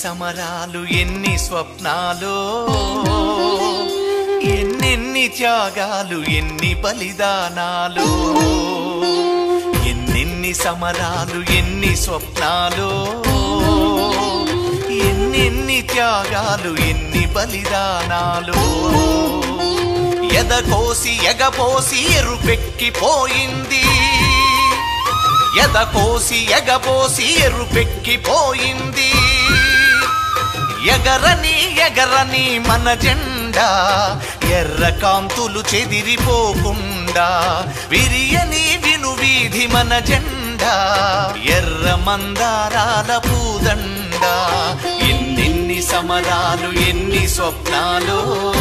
సమరాలు ఎన్ని స్వప్నాలు ఎన్నెన్ని త్యాగాలు ఎన్ని బలిదానాలు ఎన్నెన్ని సమరాలు ఎన్ని స్వప్నాలు ఎన్నెన్ని త్యాగాలు ఎన్ని బలిదానాలు ఎదకోసి ఎగపోసి ఎరుపెక్కిపోయింది ఎదకోసి ఎగపోసి ఎరుపెక్కిపోయింది ఎగరని ఎగరని మన జెండా ఎర్ర కాంతులు చెదిరిపోకుండా విరియని విను వీధి మన జెండా ఎర్ర మందారాల పూదండ ఎన్నెన్ని సమరాలు ఎన్ని స్వప్నాలు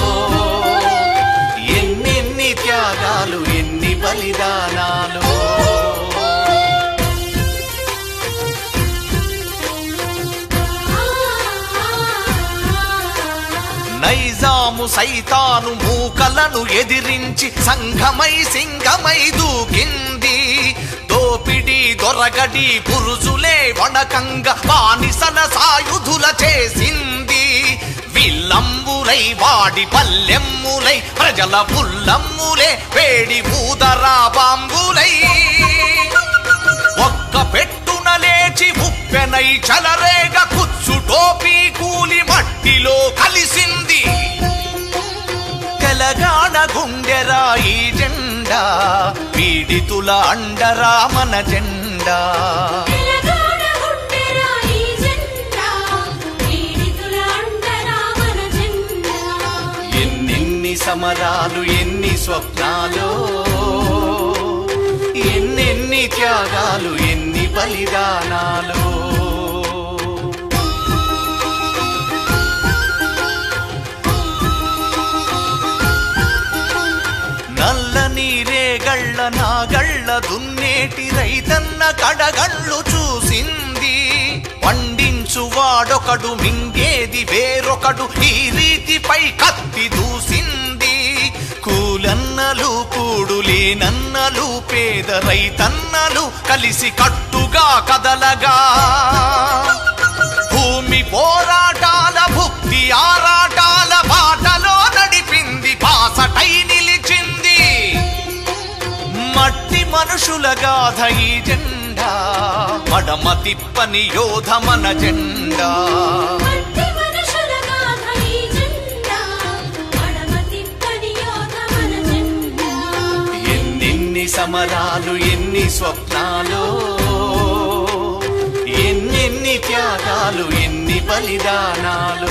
ఎన్నెన్ని త్యాగాలు ఎన్ని బలిదానాలు నైజాము సైతాను మూకలను ఎదిరించి సంఘమై సింగమై దూకింది దోపిడి దొరగడి పురుజులే వణకంగా బానిసల సాయుధుల చేసింది విల్లంబులై వాడి పల్లెమ్ములై ప్రజల పుల్లమ్ములే వేడి ఊదరా బాంబులై ఒక్క పెట్టున లేచి ఉప్పెనై చలరేగ కుచ్చు టోపీ కూలి మట్టిలో కలిసింది తెలంగాణ గుండెరా ఈ జెండా పీడితుల అండరా మన జెండా తెలంగాణ గుండెరా ఈ జెండా పీడితుల అండరా మన జెండా ఎన్నెన్ని సమరాలు ఎన్ని స్వప్నాలు ఎన్నెన్ని త్యాగాలు ఎన్ని బలిదానాలు నల్ల నీరేగళ్ళ నాగళ్ళ దున్నేటి రైతన్న కడగళ్ళు చూసింది పండించు వాడొకడు మింగేది వేరొకడు ఈ రీతిపై కత్తి దూసింది కూలన్నలు కూడులేనన్నలు పేద రైతన్నలు కలిసి కట్టుగా కదలగా భూమి పోరాటాల భుక్తి ఆరాటాల బాటలో నడిపింది బాసటై నిలిచింది మట్టి మనుషుల గాథ ఈ జెండా మడమ తిప్పని యోధ మన జెండా మట్టి మనుషుల గాథ ఈ జెండా మడమ తిప్పని యోధ మన జెండా ఎన్నెన్ని సమరాలు ఎన్ని స్వప్నాలు ఎన్నెన్ని త్యాగాలు ఎన్ని బలిదానాలు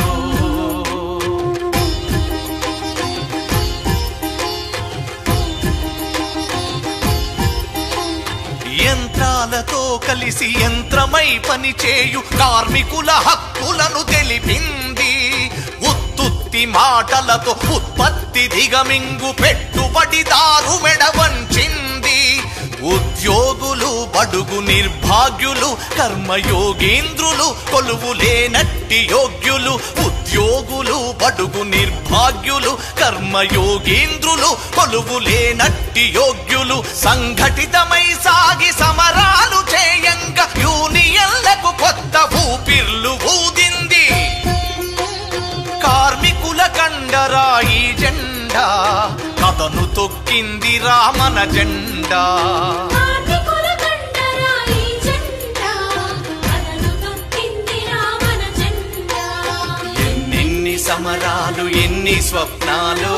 యంత్రాలతో కలిసి యంత్రమై పనిచేయు కార్మికుల హక్కులను తెలిపింది ఉత్తుత్తి మాటలతో ఉత్పత్తి దిగమింగు పెట్టుబడిదారు మెడ వంచింది ఉద్యోగులు బడుగు నిర్భాగ్యులు కర్మయోగేంద్రులు కొలువు లేనట్టి యోగ్యులు ఉద్యోగులు బడుగు నిర్భాగ్యులు కర్మయోగేంద్రులు కొలువు లేనట్టి యోగ్యులు సంఘటితమై సాగి సమరాలు చేయంగా యూనియన్లకు కొత్త ఊపిర్లు ఊదింది కార్మికుల కండరా ఈ జెండా కథను తొక్కింది రామన జెండా కార్మికుల కండరా ఈ జెండా కథను తొక్కింది రామన జెండా ఎన్నెన్ని సమరాలు ఎన్ని స్వప్నాలు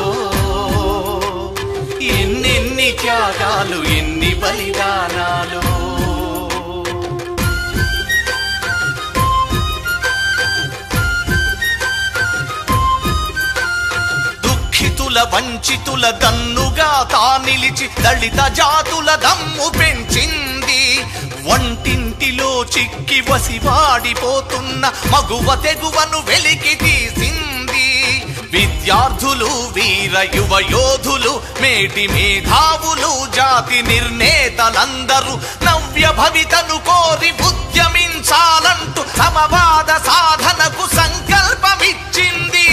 ఎన్నెన్ని త్యాగాలు ఎన్ని బలిదానాలు దుఃఖితుల వంచితుల దన్నుగా తా నిలిచి దళిత జాతుల దమ్ము పెంచింది వంటింటిలో చిక్కి వసివాడిపోతున్న మగువ తెగువను వెలికి తీసింది విద్యార్థులు వీర యువ యోధులు మేటి మేధావులు జాతి నిర్ణేతలందరూ నవ్య భవితను కోరి ఉద్యమించాలంటూ సమవాద సాధనకు సంకల్పమిచ్చింది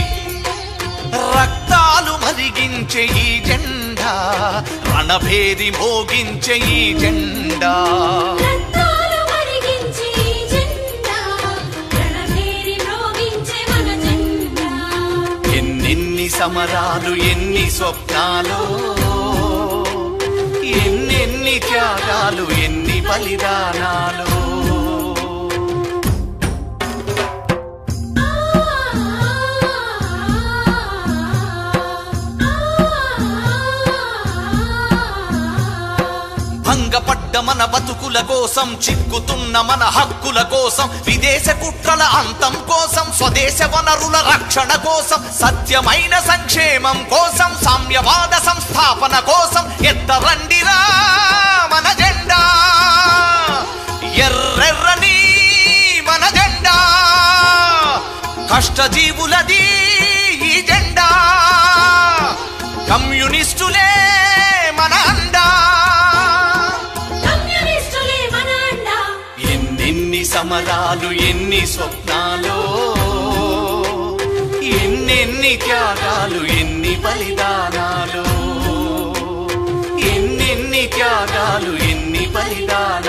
రక్తాలు మరిగించే ఈ జెండా రణభేరి మోగించే ఈ జెండా రక్తాలు మరిగించి ఈ జెండా రణభేరి సమరాలు ఎన్ని స్వప్నాలు ఎన్నెన్ని త్యాగాలు ఎన్ని బలిదానాలు భంగపడ్డ మన బతుకుల కోసం చిక్కుతున్న మన హక్కుల కోసం విదేశ కుట్రల అంతం కోసం స్వదేశ వనరుల రక్షణ కోసం సత్యమైన సంక్షేమం కోసం సామ్యవాద సంస్థాపన కోసం ఎత్తరండిరా మన జెండా ఎర్రెర్రని మన జెండా కష్టజీవులది ఈ జెండా కమ్యూనిస్టులే మన అండా కమ్యూనిస్టులే మన అండ ఎన్నెన్ని సమరాలు ఎన్ని స్వప్నాలు ఎన్నెన్ని త్యాగాలు ఎన్ని బలిదానాలు ఎన్నెన్ని త్యాగాలు ఎన్ని బలిదానాలు